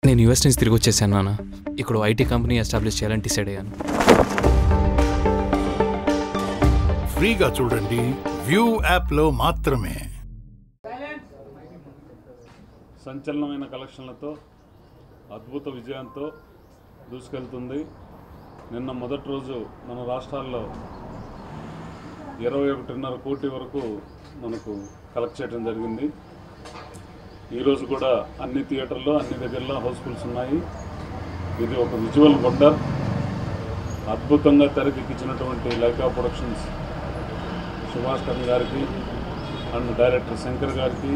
నేను యూఎస్ నుంచి తిరిగి వచ్చేసాను నాన్న ఇక్కడ ఐటీ కంపెనీ ఎస్టాబ్లిష్ చేయాలని డిసైడ్ అయ్యాను ఫ్రీగా చూడండి వ్యూ యాప్లో మాత్రమే సంచలనమైన కలెక్షన్లతో అద్భుత విజయంతో దూసుకెళ్తుంది నిన్న మొదటి రోజు మన రాష్ట్రాల్లో ఇరవై ఒకటిన్నర కోటి వరకు మనకు కలెక్ట్ చేయడం జరిగింది ఈరోజు కూడా అన్ని థియేటర్లో అన్ని దగ్గరలో హౌస్ఫుల్స్ ఉన్నాయి ఇది ఒక విజువల్ వండర్ అద్భుతంగా తెరకెక్కించినటువంటి లైకా ప్రొడక్షన్స్ సుభాష్ కరణ్ గారికి అండ్ డైరెక్టర్ శంకర్ గారికి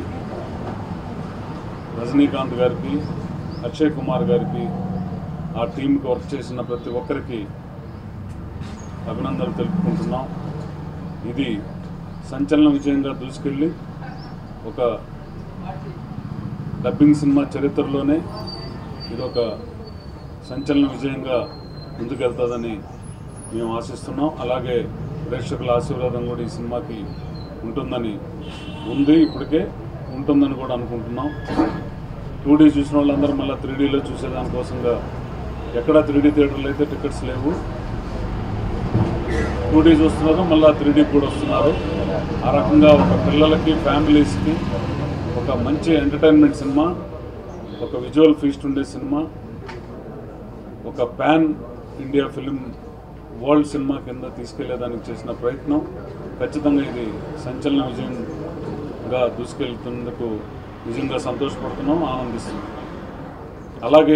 రజనీకాంత్ గారికి అక్షయ్ కుమార్ గారికి ఆ టీంకి వర్క్ చేసిన ప్రతి ఒక్కరికి అభినందనలు తెలుపుకుంటున్నాం ఇది సంచలన విజయంగా దూసుకెళ్ళి ఒక డబ్బింగ్ సినిమా చరిత్రలోనే ఇది ఒక సంచలన విజయంగా ముందుకెళ్తుందని మేము ఆశిస్తున్నాం అలాగే ప్రేక్షకుల ఆశీర్వాదం కూడా ఈ సినిమాకి ఉంటుందని ఉంది ఇప్పటికే ఉంటుందని కూడా అనుకుంటున్నాం టూ డీ చూసిన వాళ్ళందరూ మళ్ళీ త్రీ డీలో చూసేదానికోసంగా ఎక్కడ త్రీ డీ థియేటర్లు అయితే టికెట్స్ లేవు టూ డీ చూస్తున్నారు మళ్ళీ త్రీ డీ కూడా వస్తున్నారు ఆ రకంగా ఒక పిల్లలకి ఫ్యామిలీస్కి ఒక మంచి ఎంటర్టైన్మెంట్ సినిమా ఒక విజువల్ ఫీస్ట్ ఉండే సినిమా ఒక pan India film world cinema కింద తీసుకెళ్లేదానికి చేసిన ప్రయత్నం ఖచ్చితంగా ఇది సంచలన విజయంగా దూసుకెళ్తున్నందుకు నిజంగా సంతోషపడుతున్నాం ఆనందిస్తున్నాం అలాగే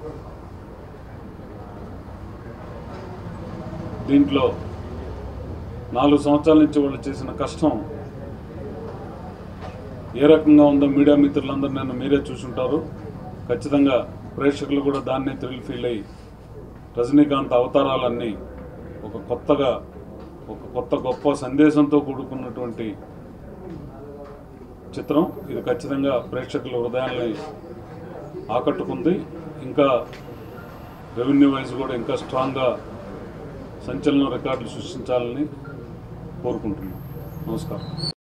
దీంట్లో నాలుగు సంవత్సరాల నుంచి వాళ్ళు చేసిన కష్టం ఏ రకంగా ఉందో మీడియా మిత్రులందరూ నన్ను మీరే చూసుంటారు ఖచ్చితంగా ప్రేక్షకులు కూడా దాన్నే థ్రిల్ ఫీల్ అయ్యి రజనీకాంత్ అవతారాలన్నీ ఒక కొత్తగా ఒక కొత్త గొప్ప సందేశంతో కూడుకున్నటువంటి చిత్రం ఇది ఖచ్చితంగా ప్రేక్షకుల హృదయాల్ని ఆకట్టుకుంది ఇంకా రెవెన్యూ వైజ్ కూడా ఇంకా స్ట్రాంగ్గా సంచలన రికార్డులు సృష్టించాలని కోరుకుంటున్నాం నమస్కారం